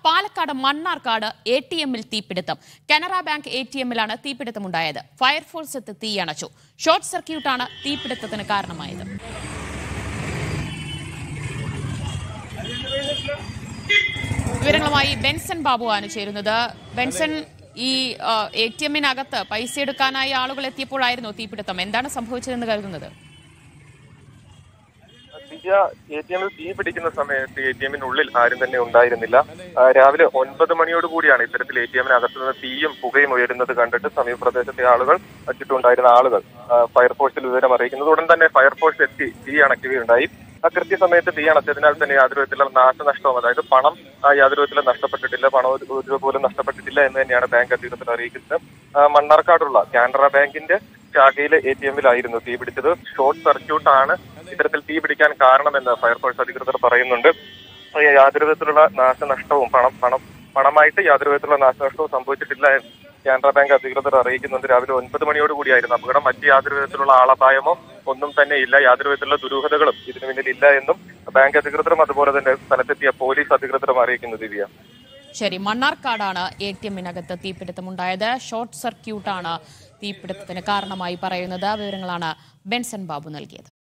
Palakkad Mannarkkad A T എമ്മിൽ തീപിടുത്തം Canara bank A T എമ്മിലാണ് തീപിടുത്തമുണ്ടായത് ഫയർഫോഴ്സ് എത്തി തീയണച്ചു ഷോർട്ട് സർക്യൂട്ടാണ് തീപിടുത്തത്തിന് കാരണമായത് വിവരങ്ങളുമായി ബെൻസൺ ബാബുവാണ് ചേരുന്നത് ബെൻസൺ ഈ എ ടി എമ്മിനകത്ത് പൈസ എടുക്കാനായി ആളുകൾ എത്തിയപ്പോഴായിരുന്നു തീപിടുത്തം എന്താണ് സംഭവിച്ചതെന്ന് കരുതുന്നത് ദിവ്യ എ ടി എമ്മിൽ തീ പിടിക്കുന്ന സമയത്ത് എ ടി എമ്മിനുള്ളിൽ ആരും തന്നെ ഉണ്ടായിരുന്നില്ല ആ, രാവിലെ ഒൻപത് മണിയോട് കൂടിയാണ് ഇത്തരത്തിൽ എ ടി എമ്മിനകത്ത് നിന്ന് തീയും പുകയും ഉയരുന്നത് കണ്ടിട്ട് സമീപ പ്രദേശത്തെ ആളുകൾ ചുറ്റുണ്ടായിരുന്ന ആളുകൾ ആ, ഫയർഫോഴ്സിൽ വിവരം അറിയിക്കുന്നത് ഉടൻ തന്നെ ഫയർഫോഴ്സ് എത്തി തീ അണയ്ക്കുകയുണ്ടായി ആ കൃത്യസമയത്ത് തീ അണച്ചതിനാൽ തന്നെ യാതൊരു വിധത്തിലുള്ള നാശനഷ്ടവും അതായത് പണം ആ, യാതൊരു വിധത്തിലും നഷ്ടപ്പെട്ടിട്ടില്ല പണം ഒരു ഒരു രൂപ പോലും നഷ്ടപ്പെട്ടിട്ടില്ല എന്ന് തന്നെയാണ് ബാങ്ക് അധികൃതർ അറിയിക്കുന്നത് ആ, മണ്ണാർക്കാടുള്ള കാനറ ബാങ്കിന്റെ ശാഖയിലെ എ ടി എമ്മിലായിരുന്നു തീ പിടിച്ചത് ഷോർട്ട് സർക്യൂട്ട് ആണ് ഇത്തരത്തിൽ തീ പിടിക്കാൻ കാരണമെന്ന് ഫയർഫോഴ്സ് അധികൃതർ പറയുന്നുണ്ട് ഏ, യാതൊരു വിധത്തിലുള്ള നാശനഷ്ടവും പണം പണം പണമായിട്ട് യാതൊരു വിധത്തിലുള്ള നാശനഷ്ടവും സംഭവിച്ചിട്ടില്ല എന്ന് കാനറ ബാങ്ക് അധികൃതർ അറിയിക്കുന്നുണ്ട് രാവിലെ ഒൻപത് മണിയോട് കൂടിയായിരുന്നു അപകടം മറ്റ് യാതൊരു വിധത്തിലുള്ള ആളപായമോ ഒന്നും തന്നെ ഇല്ല യാതൊരു വിധത്തിലുള്ള ദുരൂഹതകളും ഇതിനു പിന്നിൽ ഇല്ല എന്നും ബാങ്ക് അധികൃതരും അതുപോലെ തന്നെ സ്ഥലത്തെത്തിയ പോലീസ് അധികൃതരും അറിയിക്കുന്നു ദിവ്യ ശരി മണ്ണാർക്കാടാണ് എ ടി എമ്മിനകത്ത് തീപിടുത്തമുണ്ടായത് ഷോർട്ട് സർക്യൂട്ടാണ് തീപിടുത്തത്തിന് കാരണമായി പറയുന്നത് വിവരങ്ങളാണ് ബെൻസൺ ബാബു നൽകിയത്